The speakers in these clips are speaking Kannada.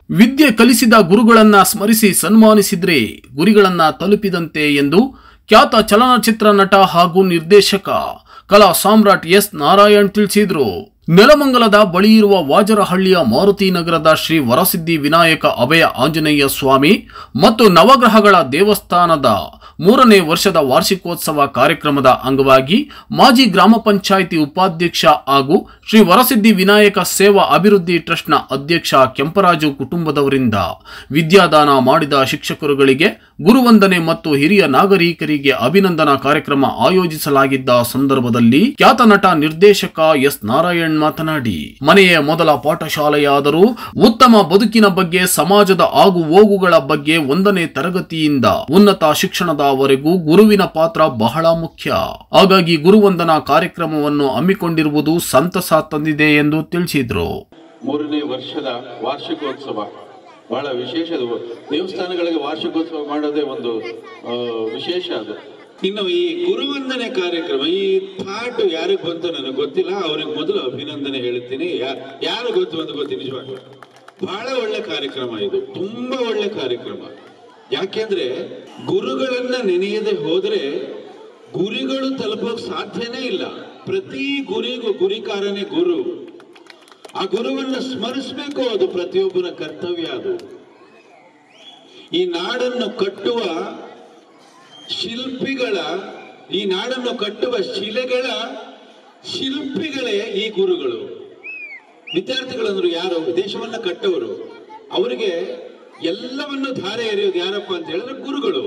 ವಿದ್ಯೆ ಕಲಿಸಿದ ಗುರುಗಳನ್ನ ಸ್ಮರಿಸಿ ಸನ್ಮಾನಿಸಿದ್ರೆ ಗುರಿಗಳನ್ನ ತಲುಪಿದಂತೆ ಎಂದು ಖ್ಯಾತ ಚಲನಚಿತ್ರ ನಟ ಹಾಗೂ ನಿರ್ದೇಶಕ ಕಲಾ ಸಾಮ್ರಾಟ್ ಎಸ್ ನಾರಾಯಣ್ ತಿಳಿಸಿದ್ರು ನೆಲಮಂಗಲದ ಬಳಿ ಇರುವ ವಾಜರಹಳ್ಳಿಯ ಮಾರುತಿ ನಗರದ ಶ್ರೀ ವರಸಿದ್ಧಿ ವಿನಾಯಕ ಅಭಯ ಆಂಜನೇಯ ಸ್ವಾಮಿ ಮತ್ತು ನವಗ್ರಹಗಳ ದೇವಸ್ಥಾನದ ಮೂರನೇ ವರ್ಷದ ವಾರ್ಷಿಕೋತ್ಸವ ಕಾರ್ಯಕ್ರಮದ ಅಂಗವಾಗಿ ಮಾಜಿ ಗ್ರಾಮ ಪಂಚಾಯಿತಿ ಉಪಾಧ್ಯಕ್ಷ ಹಾಗೂ ಶ್ರೀ ವರಸಿದ್ಧಿ ವಿನಾಯಕ ಸೇವಾ ಅಭಿವೃದ್ಧಿ ಟ್ರಸ್ಟ್ನ ಅಧ್ಯಕ್ಷ ಕೆಂಪರಾಜು ಕುಟುಂಬದವರಿಂದ ವಿದ್ಯಾದಾನ ಮಾಡಿದ ಶಿಕ್ಷಕರುಗಳಿಗೆ ಗುರುವಂದನೆ ಮತ್ತು ಹಿರಿಯ ನಾಗರಿಕರಿಗೆ ಅಭಿನಂದನಾ ಕಾರ್ಯಕ್ರಮ ಆಯೋಜಿಸಲಾಗಿದ್ದ ಸಂದರ್ಭದಲ್ಲಿ ಖ್ಯಾತ ನಟ ನಿರ್ದೇಶಕ ಎಸ್ ನಾರಾಯಣ್ ಮಾತನಾಡಿ ಮನೆಯೇ ಮೊದಲ ಪಾಠಶಾಲೆಯಾದರೂ ಉತ್ತಮ ಬದುಕಿನ ಬಗ್ಗೆ ಸಮಾಜದ ಆಗು ಹೋಗುಗಳ ಬಗ್ಗೆ ಒಂದನೇ ತರಗತಿಯಿಂದ ಉನ್ನತ ಶಿಕ್ಷಣದವರೆಗೂ ಗುರುವಿನ ಪಾತ್ರ ಬಹಳ ಮುಖ್ಯ ಹಾಗಾಗಿ ಗುರುವಂದನಾ ಕಾರ್ಯಕ್ರಮವನ್ನು ಹಮ್ಮಿಕೊಂಡಿರುವುದು ಸಂತಸ ತಂದಿದೆ ಎಂದು ತಿಳಿಸಿದ್ರು ಮೂರನೇ ವರ್ಷದ ವಾರ್ಷಿಕೋತ್ಸವ ಬಹಳ ವಿಶೇಷ ಅದು ದೇವಸ್ಥಾನಗಳಿಗೆ ವಾರ್ಷಿಕೋತ್ಸವ ಮಾಡೋದೇ ಒಂದು ಆ, ವಿಶೇಷ ಅದು ಇನ್ನು ಈ ಗುರುವಂದನೆ ಕಾರ್ಯಕ್ರಮ ಈ ಥಾಟ್ ಯಾರಿಗೆ ಬಂತು ನನಗೆ ಗೊತ್ತಿಲ್ಲ ಅವ್ರಿಗೆ ಮೊದಲು ಅಭಿನಂದನೆ ಹೇಳ್ತೀನಿ ಯಾ- ಯಾರು ಗೊತ್ತು ಅಂತ ಗೊತ್ತಿಲ್ಲ ನಿಜವಾಗ್ಲೂ ಬಹಳ ಒಳ್ಳೆ ಕಾರ್ಯಕ್ರಮ ಇದು ತುಂಬಾ ಒಳ್ಳೆ ಕಾರ್ಯಕ್ರಮ ಯಾಕೆಂದ್ರೆ ಗುರುಗಳನ್ನ ನೆನೆಯದೆ ಹೋದ್ರೆ ಗುರಿಗಳು ತಲುಪೋಕ್ ಸಾಧ್ಯನೇ ಇಲ್ಲ ಪ್ರತಿ ಗುರಿಗೂ ಗುರಿಕಾರನೇ ಗುರು ಆ ಗುರುವನ್ನ ಸ್ಮರಿಸಬೇಕು ಅದು ಪ್ರತಿಯೊಬ್ಬರ ಕರ್ತವ್ಯ ಅದು ಈ ನಾಡನ್ನು ಕಟ್ಟುವ ಶಿಲ್ಪಿಗಳ ಈ ನಾಡನ್ನು ಕಟ್ಟುವ ಶಿಲೆಗಳ ಶಿಲ್ಪಿಗಳೇ ಈ ಗುರುಗಳು ವಿದ್ಯಾರ್ಥಿಗಳಂದ್ರು ಯಾರು ದೇಶವನ್ನ ಕಟ್ಟವರು ಅವರಿಗೆ ಎಲ್ಲವನ್ನು ಧಾರೆ ಎರೆಯೋದು ಯಾರಪ್ಪ ಅಂತ ಹೇಳಿದ್ರೆ ಗುರುಗಳು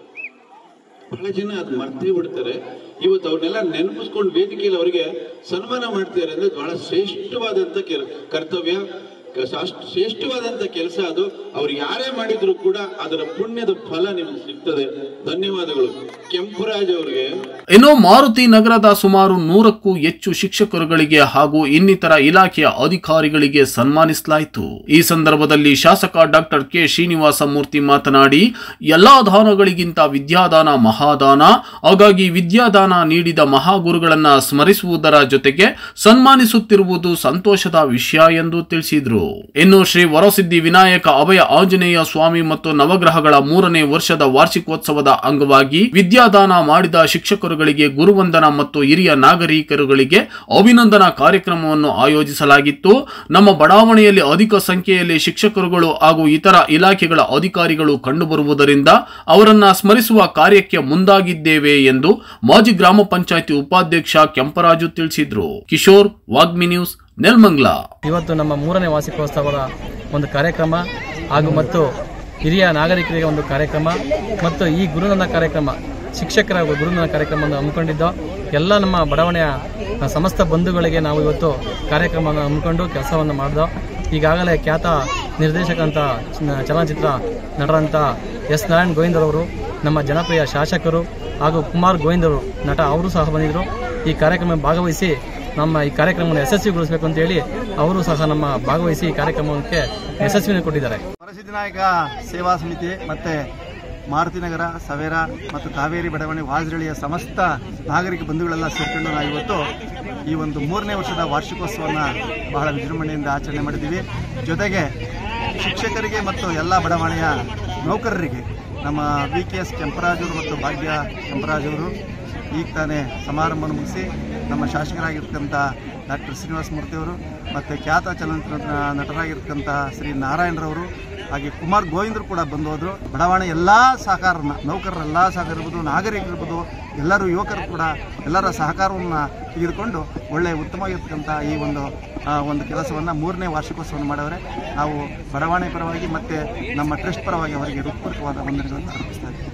ಬಹಳ ಜನ ಅದು ಮರ್ತೇ ಬಿಡ್ತಾರೆ ಇವತ್ತು ಅವ್ರನ್ನೆಲ್ಲ ನೆನಪಿಸ್ಕೊಂಡು ವೇದಿಕೆಯಲ್ಲಿ ಅವರಿಗೆ ಸನ್ಮಾನ ಮಾಡ್ತಾರೆ ಅಂದ್ರೆ ಬಹಳ ಶ್ರೇಷ್ಠವಾದಂತ ಕೆಲ ಕರ್ತವ್ಯ ಕ- ಶಾಸ್- ಶ್ರೇಷ್ಠವಾದಂತ ಕೆಲಸ ಅದು ಅವ್ರು ಯಾರೇ ಮಾಡಿದ್ರು ಕೂಡ ಅದರ ಪುಣ್ಯದ ಫಲ ನಿಮ್ಗೆ ಸಿಗ್ತದೆ ಧನ್ಯವಾದಗಳು ಕೆಂಪುರಾಜ್ ಅವ್ರಿಗೆ ಇನ್ನು ಮಾರುತಿ ನಗರದ ಸುಮಾರು ನೂರಕ್ಕೂ ಹೆಚ್ಚು ಶಿಕ್ಷಕರುಗಳಿಗೆ ಹಾಗೂ ಇನ್ನಿತರ ಇಲಾಖೆಯ ಅಧಿಕಾರಿಗಳಿಗೆ ಸನ್ಮಾನಿಸಲಾಯಿತು ಈ ಸಂದರ್ಭದಲ್ಲಿ ಶಾಸಕ ಡಾಕ್ಟರ್ ಕೆ ಶ್ರೀನಿವಾಸ ಮೂರ್ತಿ ಮಾತನಾಡಿ ಎಲ್ಲಾ ದಾನಗಳಿಗಿಂತ ವಿದ್ಯಾದಾನ ಮಹಾದಾನ ಹಾಗಾಗಿ ವಿದ್ಯಾದಾನ ನೀಡಿದ ಮಹಾಗುರುಗಳನ್ನ ಸ್ಮರಿಸುವುದರ ಜೊತೆಗೆ ಸನ್ಮಾನಿಸುತ್ತಿರುವುದು ಸಂತೋಷದ ವಿಷಯ ಎಂದು ತಿಳಿಸಿದರು ಇನ್ನು ಶ್ರೀ ವರಸಿದ್ಧಿ ವಿನಾಯಕ ಅಭಯ ಆಂಜನೇಯ ಸ್ವಾಮಿ ಮತ್ತು ನವಗ್ರಹಗಳ ಮೂರನೇ ವರ್ಷದ ವಾರ್ಷಿಕೋತ್ಸವದ ಅಂಗವಾಗಿ ವಿದ್ಯಾದಾನ ಮಾಡಿದ ಶಿಕ್ಷಕರುಗಳಿಗೆ ಗುರುವಂದನ ಮತ್ತು ಹಿರಿಯ ನಾಗರಿಕರುಗಳಿಗೆ ಅಭಿನಂದನಾ ಕಾರ್ಯಕ್ರಮವನ್ನು ಆಯೋಜಿಸಲಾಗಿತ್ತು ನಮ್ಮ ಬಡಾವಣೆಯಲ್ಲಿ ಅಧಿಕ ಸಂಖ್ಯೆಯಲ್ಲಿ ಶಿಕ್ಷಕರುಗಳು ಹಾಗೂ ಇತರ ಇಲಾಖೆಗಳ ಅಧಿಕಾರಿಗಳು ಕಂಡುಬರುವುದರಿಂದ ಅವರನ್ನ ಸ್ಮರಿಸುವ ಕಾರ್ಯಕ್ಕೆ ಮುಂದಾಗಿದ್ದೇವೆ ಎಂದು ಮಾಜಿ ಗ್ರಾಮ ಪಂಚಾಯಿತಿ ಉಪಾಧ್ಯಕ್ಷ ಕೆಂಪರಾಜು ತಿಳಿಸಿದ್ರು ಕಿಶೋರ್ ವಾಗ್ಮಿ ನ್ಯೂಸ್ ನೆಲ್ಮಂಗ್ಲಾ ಇವತ್ತು ನಮ್ಮ ಮೂರನೇ ವಾರ್ಷಿಕೋತ್ಸವದ ಒಂದು ಕಾರ್ಯಕ್ರಮ ಹಾಗೂ ಮತ್ತು ಹಿರಿಯ ನಾಗರಿಕರಿಗೆ ಒಂದು ಕಾರ್ಯಕ್ರಮ ಮತ್ತು ಈ ಗುರುನಂದ ಕಾರ್ಯಕ್ರಮ ಶಿಕ್ಷಕರ ಗುರುನಂದ ಕಾರ್ಯಕ್ರಮವನ್ನು ಹಮ್ಮಿಕೊಂಡಿದ್ದು ಎಲ್ಲ ನಮ್ಮ ಬಡಾವಣೆಯ ಸಮಸ್ತ ಬಂಧುಗಳಿಗೆ ನಾವು ಇವತ್ತು ಕಾರ್ಯಕ್ರಮವನ್ನು ಹಮ್ಮಿಕೊಂಡು ಕೆಲಸವನ್ನು ಮಾಡಿದೋ ಈಗಾಗಲೇ ಖ್ಯಾತ ನಿರ್ದೇಶಕ ಅಂತ ಚ- ಚಲನಚಿತ್ರ ನಟರಂತ ಎಸ್ ನಾರಾಯಣ್ ಗೋವಿಂದರವರು ನಮ್ಮ ಜನಪ್ರಿಯ ಶಾಸಕರು ಹಾಗೂ ಕುಮಾರ್ ಗೋವಿಂದವರು ನಟ ಅವರು ಸಹ ಬಂದಿದ್ದರು ಈ ಕಾರ್ಯಕ್ರಮ ಭಾಗವಹಿಸಿ ನಮ್ಮ ಈ ಕಾರ್ಯಕ್ರಮವನ್ನು ಯಶಸ್ವಿಗೊಳಿಸಬೇಕು ಅಂತ ಹೇಳಿ ಅವರು ಸಹ ನಮ್ಮ ಭಾಗವಹಿಸಿ ಈ ಕಾರ್ಯಕ್ರಮಕ್ಕೆ ಯಶಸ್ವಿಯನ್ನು ಕೊಟ್ಟಿದ್ದಾರೆ ವರಸಿದ್ಧನಾಯಕ ಸೇವಾ ಸಮಿತಿ ಮತ್ತೆ ಮಾರುತಿನಗರ ಸವೇರ ಮತ್ತು ಕಾವೇರಿ ಬಡಾವಣೆ ವಾಜರಳ್ಳಿಯ ಸಮಸ್ತ ನಾಗರಿಕ ಬಂಧುಗಳೆಲ್ಲ ಸೇರ್ಕೊಂಡು ನಾವು ಇವತ್ತು ಈ ಒಂದು ಮೂರನೇ ವರ್ಷದ ವಾರ್ಷಿಕೋತ್ಸವನ ಬಹಳ ವಿಜೃಂಭಣೆಯಿಂದ ಆಚರಣೆ ಮಾಡಿದ್ದೀವಿ ಜೊತೆಗೆ ಶಿಕ್ಷಕರಿಗೆ ಮತ್ತು ಎಲ್ಲ ಬಡಾವಣೆಯ ನೌಕರರಿಗೆ ನಮ್ಮ ವಿ ಕೆ ಎಸ್ ಕೆಂಪರಾಜವರು ಮತ್ತು ಭಾಗ್ಯ ಕೆಂಪರಾಜವರು ಈಗ ತಾನೇ ಸಮಾರಂಭವನ್ನು ಮುಗಿಸಿ ನಮ್ಮ ಶಾಸಕರಾಗಿರ್ತಕ್ಕಂಥ ಡಾಕ್ಟರ್ ಶ್ರೀನಿವಾಸ ಮೂರ್ತಿಯವರು ಮತ್ತು ಖ್ಯಾತ ಚಲನಚಿತ್ರ ನಟರಾಗಿರ್ತಕ್ಕಂಥ ಶ್ರೀ ನಾರಾಯಣರವರು ಹಾಗೆ ಕುಮಾರ್ ಗೋವಿಂದರು ಕೂಡ ಬಂದು ಹೋದರು ಬಡಾವಣೆ ಎಲ್ಲ ಸಹಕಾರನ ನೌಕರರೆಲ್ಲ ಸಹಕಾರ ಇರ್ಬೋದು ನಾಗರಿಕರಿರ್ಬೋದು ಎಲ್ಲರೂ ಯುವಕರು ಕೂಡ ಎಲ್ಲರ ಸಹಕಾರವನ್ನು ತೆಗೆದುಕೊಂಡು ಒಳ್ಳೆಯ ಉತ್ತಮವಾಗಿರ್ತಕ್ಕಂಥ ಈ ಒಂದು ಆ, ಒಂದು ಕೆಲಸವನ್ನು ಮೂರನೇ ವಾರ್ಷಿಕೋತ್ಸವವನ್ನು ಮಾಡವ್ರೆ ನಾವು ಬಡಾವಣೆ ಪರವಾಗಿ ಮತ್ತು ನಮ್ಮ ಟ್ರಸ್ಟ್ ಪರವಾಗಿ ಅವರಿಗೆ ಹೃತ್ಪೂರ್ವಕವಾದ ವಂದನೆಗಳನ್ನು ಅರ್ಪಿಸ್ತಾ ಇದ್ದೀವಿ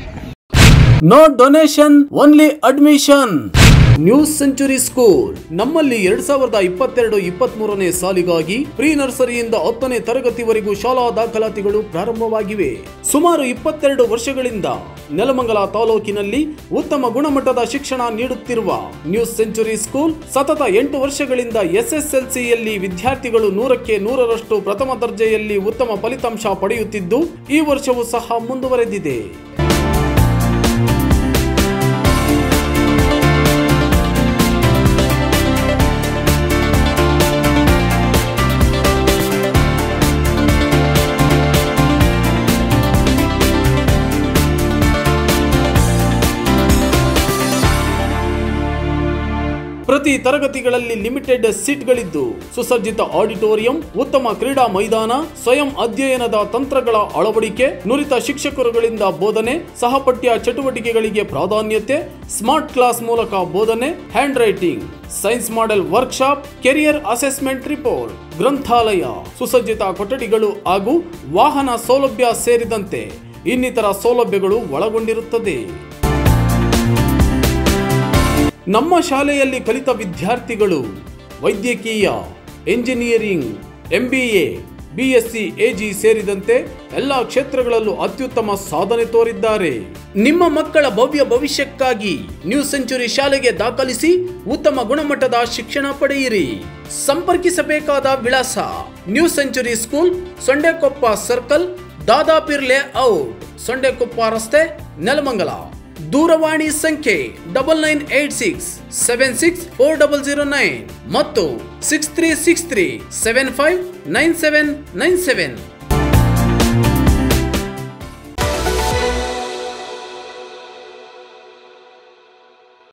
no donation only admission news century school ನಮ್ಮಲ್ಲಿ ಎರಡ್ ಸಾವಿರದ ಇಪ್ಪತ್ತೆರಡು ಇಪ್ಪತ್ತ್ ಮೂರನೇ ಸಾಲಿಗಾಗಿ ಪ್ರೀ ನರ್ಸರಿಯಿಂದ ಹತ್ತನೇ ತರಗತಿವರೆಗೂ ಶಾಲಾ ದಾಖಲಾತಿಗಳು ಪ್ರಾರಂಭವಾಗಿವೆ ಸುಮಾರು ಇಪ್ಪತ್ತೆರಡು ವರ್ಷಗಳಿಂದ ನೆಲಮಂಗಲ ತಾಲೂಕಿನಲ್ಲಿ ಉತ್ತಮ ಗುಣಮಟ್ಟದ ಶಿಕ್ಷಣ ನೀಡುತ್ತಿರುವ ನ್ಯೂಸ್ ಸೆಂಚುರಿ ಸ್ಕೂಲ್ ಸತತ ಎಂಟು ವರ್ಷಗಳಿಂದ ಎಸ್ಎಸ್ಎಲ್ಸಿಯಲ್ಲಿ ವಿದ್ಯಾರ್ಥಿಗಳು ನೂರಕ್ಕೆ ನೂರರಷ್ಟು ಪ್ರಥಮ ದರ್ಜೆಯಲ್ಲಿ ಉತ್ತಮ ಫಲಿತಾಂಶ ಪಡೆಯುತ್ತಿದ್ದು ಈ ವರ್ಷವೂ ಸಹ ಮುಂದುವರೆದಿದೆ ಪ್ರತಿ ತರಗತಿಗಳಲ್ಲಿ ಲಿಮಿಟೆಡ್ ಸೀಟ್ಗಳಿದ್ದು ಸುಸಜ್ಜಿತ ಆಡಿಟೋರಿಯಂ ಉತ್ತಮ ಕ್ರೀಡಾ ಮೈದಾನ ಸ್ವಯಂ ಅಧ್ಯಯನದ ತಂತ್ರಗಳ ಅಳವಡಿಕೆ ನುರಿತ ಶಿಕ್ಷಕರುಗಳಿಂದ ಬೋಧನೆ ಸಹಪಠ್ಯ ಚಟುವಟಿಕೆಗಳಿಗೆ ಪ್ರಾಧಾನ್ಯತೆ ಸ್ಮಾರ್ಟ್ ಕ್ಲಾಸ್ ಮೂಲಕ ಬೋಧನೆ handwriting science model workshop career assessment report ಗ್ರಂಥಾಲಯ ಸುಸಜ್ಜಿತ ಕೊಠಡಿಗಳು ಹಾಗೂ ವಾಹನ ಸೌಲಭ್ಯ ಸೇರಿದಂತೆ ಇನ್ನಿತರ ಸೌಲಭ್ಯಗಳು ಒಳಗೊಂಡಿರುತ್ತದೆ ನಮ್ಮ ಶಾಲೆಯಲ್ಲಿ ಕಲಿತ ವಿದ್ಯಾರ್ಥಿಗಳು ವೈದ್ಯಕೀಯ ಎಂಜಿನಿಯರಿಂಗ್ ಎಂಬಿಎ ಬಿಎಸ್ಸಿ ಎಜಿ ಸೇರಿದಂತೆ ಎಲ್ಲ ಕ್ಷೇತ್ರಗಳಲ್ಲೂ ಅತ್ಯುತ್ತಮ ಸಾಧನೆ ತೋರಿದ್ದಾರೆ ನಿಮ್ಮ ಮಕ್ಕಳ ಭವ್ಯ ಭವಿಷ್ಯಕ್ಕಾಗಿ ನ್ಯೂ ಸೆಂಚುರಿ ಶಾಲೆಗೆ ದಾಖಲಿಸಿ ಉತ್ತಮ ಗುಣಮಟ್ಟದ ಶಿಕ್ಷಣ ಪಡೆಯಿರಿ ಸಂಪರ್ಕಿಸಬೇಕಾದ ವಿಳಾಸ new century school Sondekoppa circle Dadapir layout Sondekoppa ರಸ್ತೆ ನೆಲಮಂಗಲ ದೂರವಾಣಿ ಸಂಖ್ಯೆ double nine eight six seven six four double zero nine ಮತ್ತು six three six three seven five nine seven nine seven